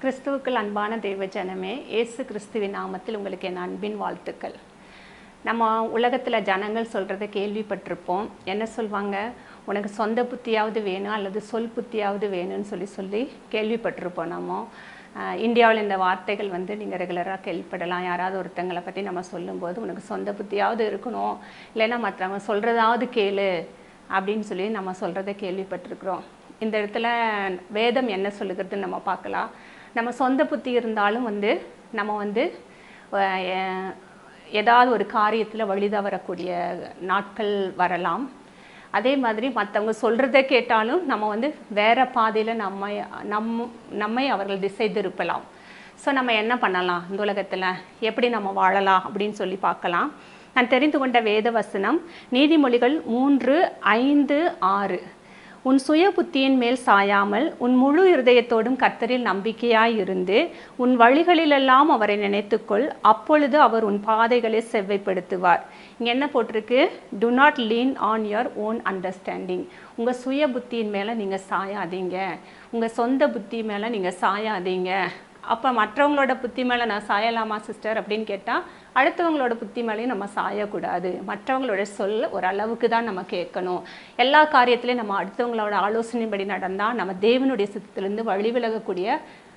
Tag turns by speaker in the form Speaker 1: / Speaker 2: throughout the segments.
Speaker 1: கிறிஸ்துவுக்குள் அன்பான தெய்வ ஜனமே இயேசு கிறிஸ்துவின் நாமத்தில் உங்களுக்கு என் அன்பின் வாழ்த்துக்கள் நம்ம உலகத்தில் ஜனங்கள் சொல்கிறத கேள்விப்பட்டிருப்போம் என்ன சொல்வாங்க உனக்கு சொந்த புத்தியாவது வேணும் அல்லது சொல் புத்தியாவது வேணும்னு சொல்லி சொல்லி கேள்விப்பட்டிருப்போம் நம்ம ஆஹ் இந்தியாவில் இந்த வார்த்தைகள் வந்து நீங்கள் ரெகுலராக கேள்விப்படலாம் யாராவது ஒருத்தங்களை பற்றி நம்ம சொல்லும்போது உனக்கு சொந்த புத்தியாவது இருக்கணும் இல்லைன்னா மற்றவங்க சொல்கிறதாவது கேளு அப்படின்னு சொல்லி நம்ம சொல்கிறத கேள்விப்பட்டிருக்கிறோம் இந்த இடத்துல வேதம் என்ன சொல்லுகிறதுன்னு நம்ம பார்க்கலாம் நம்ம சொந்த புத்தி இருந்தாலும் வந்து நம்ம வந்து அஹ், எ- ஏதாவது ஒரு காரியத்தில் வழிதவரக்கூடிய நாட்கள் வரலாம் அதே மாதிரி மற்றவங்க சொல்கிறத கேட்டாலும் நம்ம வந்து வேற பாதையில் நம்மை நம் நம்மை அவர்கள் திசை திருப்பலாம் ஸோ நம்ம என்ன பண்ணலாம் இந்த உலகத்தில் எப்படி நம்ம வாழலாம் அப்படின்னு சொல்லி பார்க்கலாம் நான் தெரிந்து கொண்ட வேத வசனம் நீதிமொழிகள் மூன்று ஐந்து ஆறு உன் சுய புத்தியின் மேல் சாயாமல் உன் முழு இருதயத்தோடும் கர்த்தரில் நம்பிக்கையாய் இருந்து உன் வழிகளிலெல்லாம் அவரை நினைத்துக்கொள் அப்பொழுது அவர் உன் பாதைகளை செவ்வைப்படுத்துவார் இங்க என்ன போட்டிருக்கு do not lean on your own understanding உங்க சுய புத்தியின் மேல நீங்க சாயாதீங்க உங்க சொந்த புத்தி மேல நீங்க சாயாதீங்க அப்போ மற்றவங்களோட புத்தி மேலே நான் சாயலாமா சிஸ்டர் அப்படின்னு கேட்டால் அடுத்தவங்களோட புத்தி மேலேயும் நம்ம சாயக்கூடாது மற்றவங்களோட சொல் ஒரு அளவுக்கு தான் நம்ம கேட்கணும் எல்லா காரியத்திலையும் நம்ம அடுத்தவங்களோட ஆலோசனைப்படி நடந்தால் நம்ம தேவனுடைய சித்தத்திலேருந்து வழி விலகக்கூடிய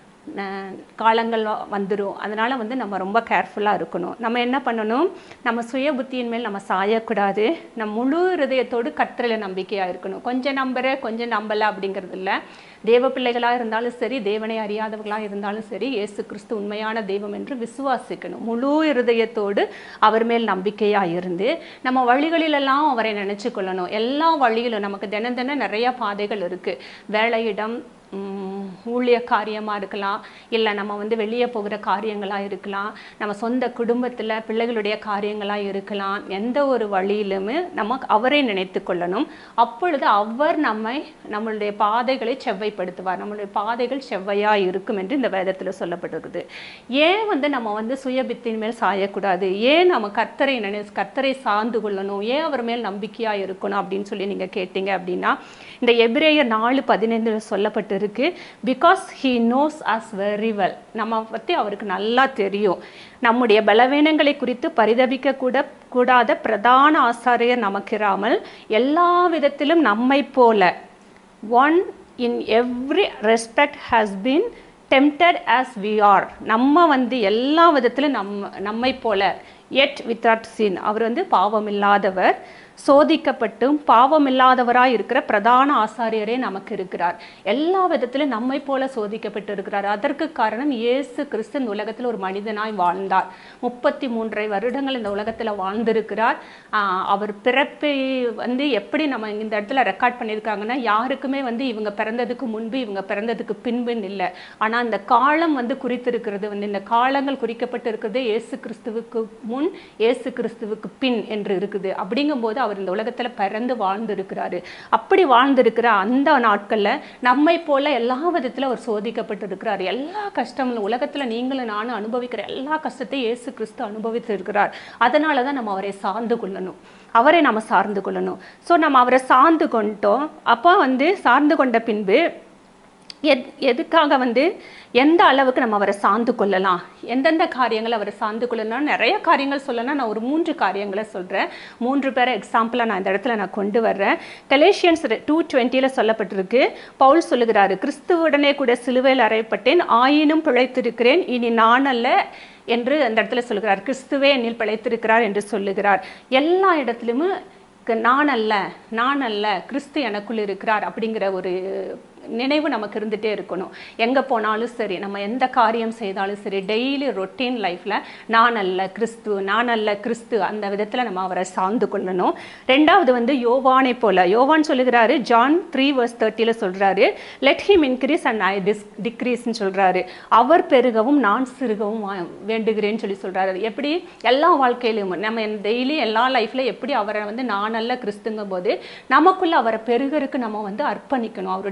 Speaker 1: அஹ், காலங்கள் வந்துடும் அதனால் வந்து நம்ம ரொம்ப கேர்ஃபுல்லாக இருக்கணும் நம்ம என்ன பண்ணணும் நம்ம சுய புத்தியின் மேல் நம்ம சாயக்கூடாது நம்ம முழு இருதயத்தோடு கற்றல நம்பிக்கையாக இருக்கணும் கொஞ்சம் நம்புற கொஞ்சம் நம்பலை அப்படிங்கிறது இல்லை தேவ பிள்ளைகளாக இருந்தாலும் சரி தேவனை அறியாதவர்களாக இருந்தாலும் சரி இயேசு கிறிஸ்து உண்மையான தெய்வம் என்று விசுவாசிக்கணும் முழு இருதயத்தோடு அவர் மேல் நம்பிக்கையாக இருந்து நம்ம வழிகளிலெல்லாம் அவரை நினைச்சு கொள்ளணும் எல்லா வழியிலும் நமக்கு தினம் தினம் நிறைய பாதைகள் இருக்குது வேலையிடம் உம், ஊழிய காரியமாக இருக்கலாம் இல்லை நம்ம வந்து வெளியே போகிற காரியங்களாக இருக்கலாம் நம்ம சொந்த குடும்பத்தில் பிள்ளைகளுடைய காரியங்களாக இருக்கலாம் எந்த ஒரு வழியிலுமே நம்ம அவரை நினைத்து கொள்ளணும் அப்பொழுது அவர் நம்மை நம்மளுடைய பாதைகளை செவ்வைப்படுத்துவார் நம்மளுடைய பாதைகள் செவ்வையாக இருக்கும் என்று இந்த வேதத்தில் சொல்லப்பட்டிருக்குது ஏன் வந்து நம்ம வந்து சுயபித்தின் மேல் சாயக்கூடாது ஏன் நம்ம கர்த்தரை நினை கர்த்தரை சார்ந்து கொள்ளணும் ஏன் அவர் மேல் நம்பிக்கையாக இருக்கணும் அப்படின்னு சொல்லி நீங்கள் கேட்டீங்க அப்படின்னா இந்த எபிரேயர் நாலு பதினைந்தில் சொல்லப்பட்டிருக்கு because he knows us very well நம்ம பற்றி அவருக்கு நல்லா தெரியும் நம்முடைய பலவீனங்களை குறித்து பரிதபிக்க கூட கூடாத பிரதான ஆசாரியர் நமக்கிராமல் எல்லா விதத்திலும் நம்மை போல one in every respect has been tempted as we are நம்ம வந்து எல்லா விதத்திலும் நம்ம நம்மை போல எட் வித்வுட் சின் அவர் வந்து பாவமில்லாதவர் சோதிக்கப்பட்டும் பாவமில்லாதவராய் இருக்கிற பிரதான ஆசாரியரே நமக்கு இருக்கிறார் எல்லா விதத்திலும் நம்மை போல சோதிக்கப்பட்டு இருக்கிறார் அதற்கு காரணம் இயேசு கிறிஸ்து இந்த உலகத்தில் ஒரு மனிதனாய் வாழ்ந்தார் முப்பத்தி மூன்றரை வருடங்கள் இந்த உலகத்தில் வாழ்ந்திருக்கிறார் ஆஹ் அவர் பிறப்பை வந்து எப்படி நம்ம இந்த இடத்துல ரெக்கார்ட் பண்ணியிருக்காங்கன்னா யாருக்குமே வந்து இவங்க பிறந்ததுக்கு முன்பு இவங்க பிறந்ததுக்கு பின்புன்னு இல்லை ஆனால் இந்த காலம் வந்து குறித்திருக்கிறது வந்து இந்த காலங்கள் குறிக்கப்பட்டு இருக்கிறது இயேசு கிறிஸ்துவுக்கு முன் இயேசு கிறிஸ்துவுக்கு பின் என்று இருக்குது அப்படிங்கும்போது அவர் இந்த உலகத்தில் பிறந்து வாழ்ந்திருக்கிறாரு அப்படி வாழ்ந்திருக்கிற அந்த நாட்களில் நம்மை போல எல்லா விதத்தில் அவர் சோதிக்கப்பட்டு இருக்கிறார் எல்லா கஷ்டங்களும் உலகத்தில் நீங்களும் நானும் அனுபவிக்கிற எல்லா கஷ்டத்தையும் இயேசு கிறிஸ்து அனுபவித்து இருக்கிறார் அதனால தான் நம்ம அவரை சார்ந்து கொள்ளணும் அவரை நம்ம சார்ந்து கொள்ளணும் ஸோ நம்ம அவரை சார்ந்து கொண்டோம் அப்போ வந்து சார்ந்து கொண்ட பின்பு எத் எதுக்காக வந்து எந்த அளவுக்கு நம்ம அவரை சார்ந்து கொள்ளலாம் எந்தெந்த காரியங்களை அவரை சார்ந்து கொள்ளலாம் நிறைய காரியங்கள் சொல்லலாம் நான் ஒரு மூன்று காரியங்களை சொல்கிறேன் மூன்று பேரை எக்ஸாம்பிளாக நான் இந்த இடத்துல நான் கொண்டு வர்றேன் கலேஷியன்ஸ் டூ டுவெண்ட்டியில் சொல்லப்பட்டிருக்கு பவுல் சொல்லுகிறாரு கிறிஸ்துவுடனே கூட சிலுவையில் அறையப்பட்டேன் ஆயினும் பிழைத்திருக்கிறேன் இனி நான் அல்ல என்று அந்த இடத்துல சொல்லுகிறார் கிறிஸ்துவே என்னில் பிழைத்திருக்கிறார் என்று சொல்லுகிறார் எல்லா இடத்துலையுமே க- நான் அல்ல நான் அல்ல கிறிஸ்து எனக்குள் இருக்கிறார் அப்படிங்கிற ஒரு நினைவு நமக்கு இருந்துகிட்டே இருக்கணும் எங்கே போனாலும் சரி நம்ம எந்த காரியம் செய்தாலும் சரி டெய்லி ரொட்டீன் லைஃப்பில் நான் அல்ல கிறிஸ்து நான் அல்ல கிறிஸ்து அந்த விதத்தில் நம்ம அவரை சார்ந்து கொள்ளணும் ரெண்டாவது வந்து யோவானை போல யோவான் சொல்லுகிறாரு ஜான் த்ரீ வர்ஸ் தேர்ட்டியில் சொல்கிறாரு let him increase and I this டிக்ரீஸ்ன்னு சொல்கிறாரு அவர் பெருகவும் நான் சிறுகவும் வா- வேண்டுகிறேன்னு சொல்லி சொல்கிறாரு எப்படி எல்லா வாழ்க்கையிலும் நம்ம டெய்லி எல்லா லைஃப்பில் எப்படி அவரை வந்து நான் அல்ல கிறிஸ்துங்கும் போது நமக்குள்ள அவரை பெருகருக்கு நம்ம வந்து அர்ப்பணிக்கணும் அவருடைய சமூக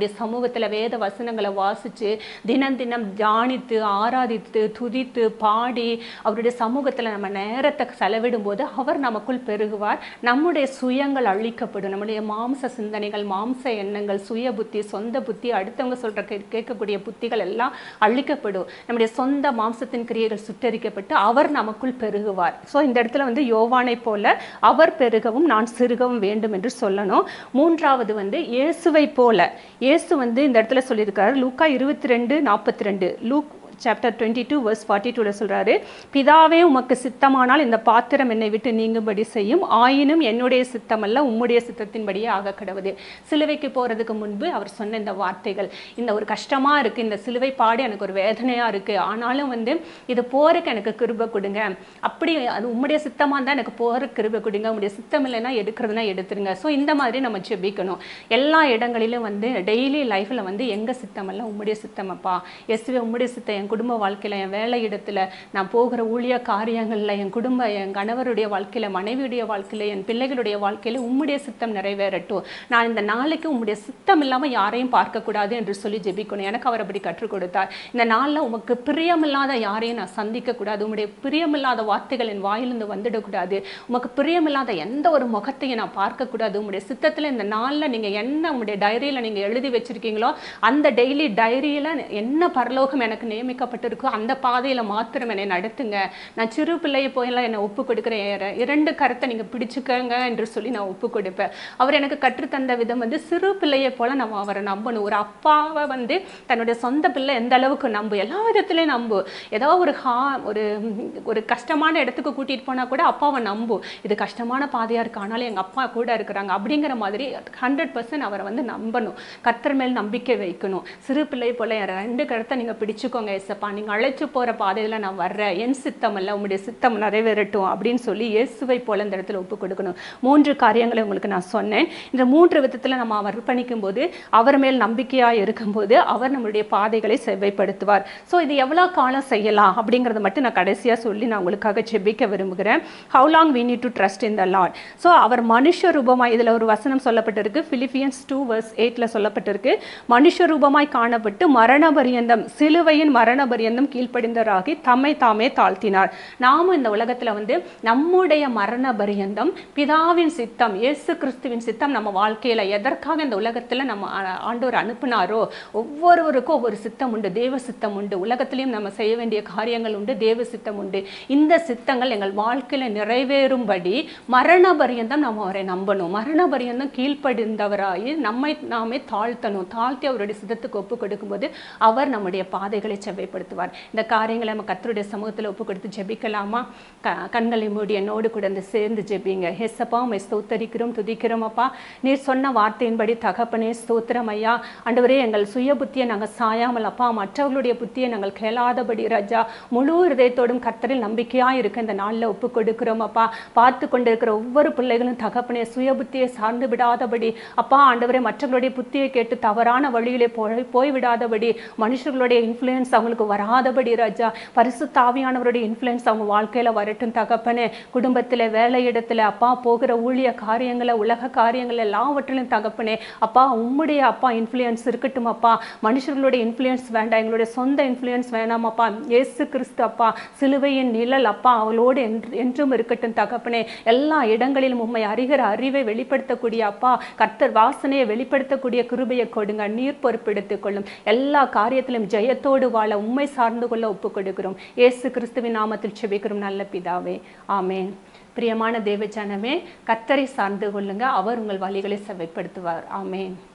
Speaker 1: சமூகத்துல வேத வசனங்களை வாசிச்சு தினம் தினம் தியானித்து ஆராதித்து துதித்து பாடி அவருடைய சமூகத்துல நம்ம நேரத்தை செலவிடும் போது அவர் நமக்குள் பெருகுவார் நம்முடைய சுயங்கள் அழிக்கப்படும் நம்முடைய மாம்ச சிந்தனைகள் மாம்ச எண்ணங்கள் சுய புத்தி சொந்த புத்தி அடுத்தவங்க சொல்ற கே- கேட்கக்கூடிய புத்திகள் எல்லாம் அழிக்கப்படும் நம்முடைய சொந்த மாம்சத்தின் கிரியைகள் சுட்டரிக்கப்பட்டு அவர் நமக்குள் பெருகுவார் ஸோ இந்த இடத்துல வந்து யோவானை போல அவர் பெருகவும் நான் சிறுகவும் வேண்டும் என்று சொல்லணும் மூன்றாவது வந்து இயேசுவை போல இயேசு வந்து இந்த இடத்துல சொல்லியிருக்காரு லூக்கா இருபத்தி ரெண்டு நாற்பத்தி ரெண்டு Luke chapter twenty two verse forty டூவில் சொல்கிறாரு பிதாவே உமக்கு சித்தமானால் இந்த பாத்திரம் என்னை விட்டு நீங்கும்படி செய்யும் ஆயினும் என்னுடைய சித்தமல்ல உம்முடைய சித்தத்தின்படியே ஆக கடவுது சிலுவைக்கு போகிறதுக்கு முன்பு அவர் சொன்ன இந்த வார்த்தைகள் இந்த ஒரு கஷ்டமாக இருக்குது இந்த சிலுவை பாடு எனக்கு ஒரு வேதனையாக இருக்குது ஆனாலும் வந்து இது போறதுக்கு எனக்கு கிருபை கொடுங்க அப்படி அது உம்முடைய சித்தமாக இருந்தால் எனக்கு போகிற கிருபை கொடுங்க உம்முடைய சித்தம் இல்லைன்னா எடுக்கிறதுனா எடுத்துருங்க ஸோ இந்த மாதிரி நம்ம ஜெபிக்கணும் எல்லா இடங்களிலும் வந்து டெய்லி லைஃப்பில் வந்து எங்கள் சித்தமல்ல உம்முடைய சித்தமப்பா எஸ்வே உம்முடைய சித்தம் என் குடும்ப வாழ்க்கையில் என் வேலை இடத்துல நான் போகிற ஊழிய காரியங்களில் என் குடும்ப என் கணவருடைய வாழ்க்கையில் மனைவியுடைய வாழ்க்கையில் என் பிள்ளைகளுடைய வாழ்க்கையில் உம்முடைய சித்தம் நிறைவேறட்டும் நான் இந்த நாளைக்கு உம்முடைய சித்தம் இல்லாமல் யாரையும் பார்க்கக்கூடாது என்று சொல்லி ஜெபிக்கணும் எனக்கு அவர் அப்படி கற்றுக் கொடுத்தார் இந்த நாளில் உமக்கு பிரியமில்லாத யாரையும் நான் சந்திக்கக்கூடாது உம்முடைய பிரியமில்லாத வார்த்தைகள் என் வாயிலிருந்து வந்துடக்கூடாது உமக்கு பிரியமில்லாத எந்த ஒரு முகத்தையும் நான் பார்க்கக்கூடாது உம்முடைய சித்தத்தில் இந்த நாளில் நீங்கள் என்ன உம்முடைய டைரியில் நீங்கள் எழுதி வச்சிருக்கீங்களோ அந்த டெய்லி டைரியில் என்ன பரலோகம் எனக்கு நியமிக்கப்பட்டிருக்கோ அந்த பாதையில் மாத்திரம் என்னை நடத்துங்க நான் சிறு பிள்ளையை போயெல்லாம் என்னை ஒப்பு கொடுக்குறேன் இர- இரண்டு கரத்தை நீங்கள் பிடிச்சுக்கங்க என்று சொல்லி நான் ஒப்பு கொடுப்பேன் அவர் எனக்கு கற்றுத்தந்த விதம் வந்து சிறு பிள்ளையை போல நம்ம அவரை நம்பணும் ஒரு அப்பாவை வந்து தன்னுடைய சொந்த பிள்ளை எந்த அளவுக்கு நம்பு எல்லா விதத்துலையும் நம்பு ஏதோ ஒரு ஹா ஒரு ஒரு கஷ்டமான இடத்துக்கு கூட்டிகிட்டு போனால் கூட அப்பாவை நம்பு இது கஷ்டமான பாதையாக இருக்கு ஆனாலும் எங்கள் அப்பா கூட இருக்கிறாங்க அப்படிங்கிற மாதிரி ஹண்ட்ரட் பர்சன்ட் அவரை வந்து நம்பணும் கர்த்தர் மேல் நம்பிக்கை வைக்கணும் சிறு பிள்ளை போல என் ரெண்டு கருத்தை நீங்கள் பிடிச்சுக்கோங்க ஏசப்பா நீங்கள் அழைச்சு போகிற பாதையில் நான் வர்றேன் என் சித்தம் அல்ல உங்களுடைய சித்தம் நிறைவேறட்டும் அப்படின்னு சொல்லி இயேசுவை போல இந்த இடத்துல ஒப்பு கொடுக்கணும் மூன்று காரியங்களை உங்களுக்கு நான் சொன்னேன் இந்த மூன்று விதத்தில் நம்ம அவர் அர்ப்பணிக்கும் போது அவர் மேல் நம்பிக்கையாக இருக்கும்போது அவர் நம்மளுடைய பாதைகளை செவ்வைப்படுத்துவார் ஸோ இது எவ்வளோ காலம் செய்யலாம் அப்படிங்கிறத மட்டும் நான் கடைசியாக சொல்லி நான் உங்களுக்காக ஜெபிக்க விரும்புகிறேன் how long we need to trust in the Lord so அவர் மனுஷ ரூபமாய் இதில் ஒரு வசனம் சொல்லப்பட்டிருக்கு பிலிப்பியன்ஸ் டூ வர்ஸ் எயிட்டில் சொல்லப்பட்டிருக்கு மனுஷ ரூபமாய் காணப்பட்டு மரண பரியந்தம் சிலுவையின் மரண பரியந்தம் கீழ்ப்படிந்தராகி தம்மை தாமே தாழ்த்தினார் நாமும் இந்த உலகத்தில் வந்து நம்முடைய மரண பரியந்தம் பிதாவின் சித்தம் இயேசு கிறிஸ்துவின் சித்தம் நம்ம வாழ்க்கையில் எதற்காக இந்த உலகத்தில் நம்ம ஆ- ஆண்டவர் அனுப்புனாரோ ஒவ்வொருவருக்கும் ஒவ்வொரு சித்தம் உண்டு தேவ சித்தம் உண்டு உலகத்திலையும் நம்ம செய்ய வேண்டிய காரியங்கள் உண்டு தேவ சித்தம் உண்டு இந்த சித்தங்கள் எங்கள் வாழ்க்கையில் நிறைவேறும்படி மரண பரியந்தம் நம்ம அவரை நம்பணும் மரண பரியந்தம் கீழ்ப்படிந்தவராகி நம்மை நாமே தாழ்த்தணும் தாழ்த்தி அவருடைய சித்தத்துக்கு ஒப்பு கொடுக்கும்போது அவர் நம்முடைய பாதைகளை செவ்வைப்படுத்துவார் இந்த காரியங்களை நம்ம கர்த்தருடைய சமூகத்தில் ஒப்பு கொடுத்து ஜெபிக்கலாமா க கண்களை மூடி என்னோடு கூட வந்து சேர்ந்து ஜெபிங்க ஹெசப்பா உமை ஸ்தோத்தரிக்கிறோம் துதிக்கிறோம் அப்பா நீர் சொன்ன வார்த்தையின்படி தகப்பனே ஸ்தோத்திரம் ஐயா ஆண்டவரே எங்கள் சுய புத்தியை நாங்கள் சாயாமல் அப்பா மற்றவர்களுடைய புத்தியை நாங்கள் கேளாதபடி ராஜா முழு இதயத்தோடும் கர்த்தரில் நம்பிக்கையாக இருக்க இந்த நாளில் ஒப்பு கொடுக்கிறோம் அப்பா பார்த்து கொண்டிருக்கிற ஒவ்வொரு பிள்ளைகளும் தகப்பனே சுய புத்தியை சார்ந்து விடாதபடி அப்பா ஆண்டவரே மற்றவர்களுடைய புத்தியை கேட்டு தவறான வழியிலே போய் போய் விடாதபடி மனுஷர்களுடைய இன்ஃப்ளூயன்ஸ் அவங்களுக்கு வராதபடி ராஜா பரிசு தாவியானவருடைய இன்ஃப்ளூயன்ஸ் அவங்க வாழ்க்கையில வரட்டும் தகப்பனே குடும்பத்தில் வேலை இடத்துல அப்பா போகிற ஊழிய காரியங்களை உலக காரியங்கள் எல்லாவற்றிலும் தகப்பனே அப்பா உம்முடைய அப்பா இன்ஃப்ளூயன்ஸ் இருக்கட்டும் அப்பா மனுஷர்களுடைய இன்ஃப்ளூயன்ஸ் வேண்டாம் எங்களுடைய சொந்த இன்ஃப்ளூயன்ஸ் வேணாம் அப்பா இயேசு கிறிஸ்து அப்பா சிலுவையின் நிழல் அப்பா அவளோடு என்று- என்றும் இருக்கட்டும் தகப்பனே எல்லா இடங்களிலும் உம்மை அறிகிற அறிவை வெளிப்படுத்தக்கூடிய அப்பா கர்த்தர் வாசனையை வெளிப்படுத்தக்கூடிய கிருபையை கொடுங்க நீர் பொறுப்பெடுத்துக் கொள்ளும் எல்லா காரியத்திலும் ஜெயத்தோடு வாழ உம்மை சார்ந்து கொள்ள ஒப்புக் கொடுக்கிறோம் இயேசு கிறிஸ்துவின் நாமத்தில் செபிக்கிறோம் நல்ல பிதாவே ஆமென் பிரியமான தேவஜனமே கர்த்தரை சார்ந்து கொள்ளுங்க அவர் உங்கள் வழிகளை செவ்வைப்படுத்துவார் ஆமென்